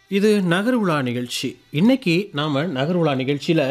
இது நகர்வுலா நிகழ்ச்சி இன்னைக்கு நாம் நகர்வுலா நிகழ்ச்சியில்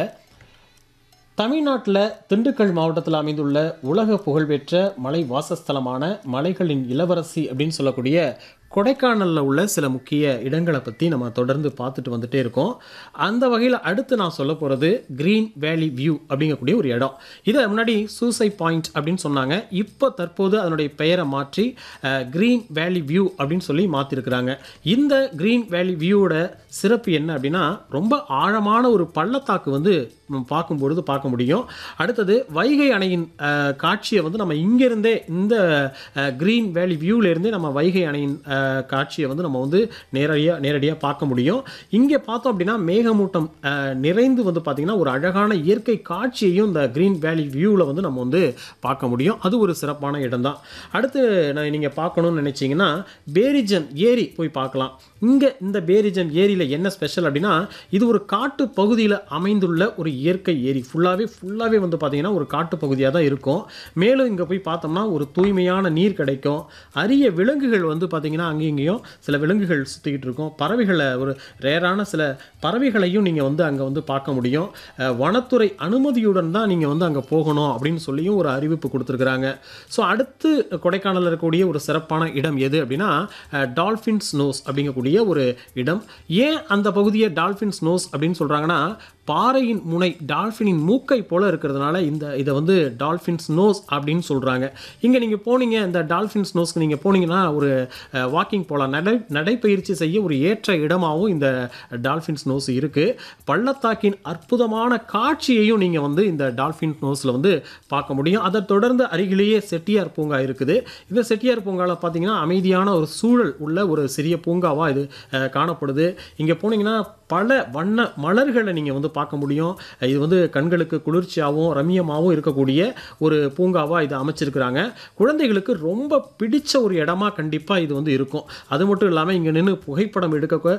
தமிழ்நாட்டில் திண்டுக்கல் மாவட்டத்தில் அமைந்துள்ள உலக புகழ்பெற்ற மலை வாசஸ்தலமான மலைகளின் இளவரசி அப்படின்னு சொல்லக்கூடிய கொடைக்கானலில் உள்ள சில முக்கிய இடங்களை பற்றி நம்ம தொடர்ந்து பார்த்துட்டு வந்துட்டே இருக்கோம் அந்த வகையில் அடுத்து நான் சொல்ல போகிறது க்ரீன் வேலி வியூ அப்படிங்கக்கூடிய ஒரு இடம் இதை முன்னாடி சூசை பாயிண்ட் அப்படின்னு சொன்னாங்க இப்போ தற்போது அதனுடைய பெயரை மாற்றி க்ரீன் வேலி வியூ அப்படின்னு சொல்லி மாற்றிருக்கிறாங்க இந்த க்ரீன் வேலி வியூவோட சிறப்பு என்ன அப்படின்னா ரொம்ப ஆழமான ஒரு பள்ளத்தாக்கு வந்து நம்ம பார்க்கும்பொழுது பார்க்க முடியும் அடுத்தது வைகை அணையின் அஹ், காட்சியை வந்து நம்ம இங்கேருந்தே இந்த க்ரீன் வேலி வியூவிலேருந்தே நம்ம வைகை அணையின் அஹ், காட்சியை வந்து நம்ம வந்து நேரடியாக நேரடியாக பார்க்க முடியும் இங்கே பார்த்தோம் அப்படின்னா மேகமூட்டம் அஹ், நிறைந்து வந்து பார்த்திங்கன்னா ஒரு அழகான இயற்கை காட்சியையும் இந்த க்ரீன் வேலி வியூவில் வந்து நம்ம வந்து பார்க்க முடியும் அது ஒரு சிறப்பான இடம் தான் அடுத்து நான் நீங்கள் பார்க்கணும்னு நினச்சிங்கன்னா பேரிஜம் ஏரி போய் பார்க்கலாம் இங்கே இந்த பேரிஜம் ஏரியில் என்ன ஸ்பெஷல் அப்படின்னா இது ஒரு காட்டு பகுதியில் அமைந்துள்ள ஒரு இயற்கை ஏரி ஃபுல்லாகவே ஃபுல்லாகவே வந்து பார்த்திங்கன்னா ஒரு காட்டு பகுதியாக தான் இருக்கும் மேலும் இங்கே போய் பார்த்தோம்னா ஒரு தூய்மையான நீர் கிடைக்கும் அரிய விலங்குகள் வந்து பார்த்திங்கன்னா அங்கேயும் இங்கேயும் சில விலங்குகள் சுற்றிக்கிட்டு இருக்கும் பறவைகளை ஒரு ரேரான சில பறவைகளையும் நீங்கள் வந்து அங்கே வந்து பார்க்க முடியும் அஹ், வனத்துறை அனுமதியுடன் தான் நீங்கள் வந்து அங்கே போகணும் அப்படின்னு சொல்லியும் ஒரு அறிவிப்பு கொடுத்துருக்குறாங்க ஸோ அடுத்து கொடைக்கானலில் இருக்கக்கூடிய ஒரு சிறப்பான இடம் எது அப்படின்னா டால்ஃபின்ஸ் நோஸ் அப்படிங்கக்கூடிய ஒரு இடம் ஏன் அந்த பகுதியை டால்ஃபின்ஸ் நோஸ் அப்படின்னு சொல்கிறாங்கன்னா பாறையின் முனை டால்ஃபினின் மூக்கை போல இருக்கிறதுனால இந்த இதை வந்து டால்ஃபின்ஸ் நோஸ் அப்படின்னு சொல்கிறாங்க இங்கே நீங்கள் போனீங்க இந்த டால்ஃபின்ஸ் நோஸ்க்கு நீங்கள் போனீங்கன்னா ஒரு வாக்கிங் போகலாம் நடை நடைப்பயிற்சி செய்ய ஒரு ஏற்ற இடமாகவும் இந்த டால்ஃபின்ஸ் நோஸ் இருக்குது பள்ளத்தாக்கின் அற்புதமான காட்சியையும் நீங்கள் வந்து இந்த டால்ஃபின் நோஸில் வந்து பார்க்க முடியும் அதை தொடர்ந்து அருகிலேயே செட்டியார் பூங்கா இருக்குது இந்த செட்டியார் பூங்காவில் பார்த்தீங்கன்னா அமைதியான ஒரு சூழல் உள்ள ஒரு சிறிய பூங்காவாக இது அஹ், காணப்படுது இங்கே போனீங்கன்னா பல வண்ண மலர்களை நீங்கள் வந்து பார்க்க முடியும் இது வந்து கண்களுக்கு குளிர்ச்சியாகவும் ரம்மியமாகவும் இருக்கக்கூடிய ஒரு பூங்காவாக இதை அமைச்சிருக்கிறாங்க குழந்தைகளுக்கு ரொம்ப பிடிச்ச ஒரு இடமா கண்டிப்பாக இது வந்து இருக்கும் அது மட்டும் இல்லாமல் இங்கே நின்று புகைப்படம் எடுக்க